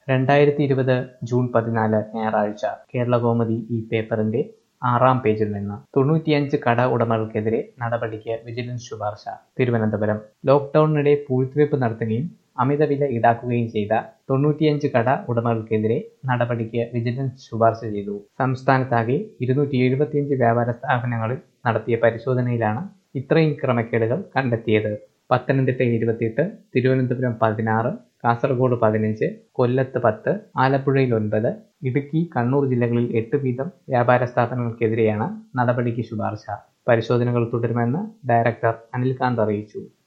രണ്ടായിരത്തി ഇരുപത് ജൂൺ പതിനാല് ഞായറാഴ്ച കേരളകൗമുദി ഈ പേപ്പറിന്റെ ആറാം പേജിൽ നിന്ന് തൊണ്ണൂറ്റിയഞ്ച് കട ഉടമകൾക്കെതിരെ നടപടിക്ക് വിജിലൻസ് ശുപാർശ തിരുവനന്തപുരം ലോക്ക്ഡൌണിനിടെ പൂഴ്ത്തിവെപ്പ് നടത്തുകയും അമിതവില ഈടാക്കുകയും ചെയ്ത തൊണ്ണൂറ്റിയഞ്ച് കട ഉടമകൾക്കെതിരെ നടപടിക്ക് വിജിലൻസ് ശുപാർശ ചെയ്തു സംസ്ഥാനത്താകെ ഇരുന്നൂറ്റി എഴുപത്തിയഞ്ച് വ്യാപാര സ്ഥാപനങ്ങളിൽ നടത്തിയ പരിശോധനയിലാണ് ഇത്രയും ക്രമക്കേടുകൾ കണ്ടെത്തിയത് പത്തനംതിട്ട ഇരുപത്തിയെട്ട് തിരുവനന്തപുരം പതിനാറ് കാസർഗോഡ് പതിനഞ്ച് കൊല്ലത്ത് പത്ത് ആലപ്പുഴയിൽ ഒൻപത് ഇടുക്കി കണ്ണൂർ ജില്ലകളിൽ എട്ട് വീതം വ്യാപാര സ്ഥാപനങ്ങൾക്കെതിരെയാണ് നടപടിക്ക് ശുപാർശ പരിശോധനകൾ തുടരുമെന്ന് ഡയറക്ടർ അനിൽകാന്ത് അറിയിച്ചു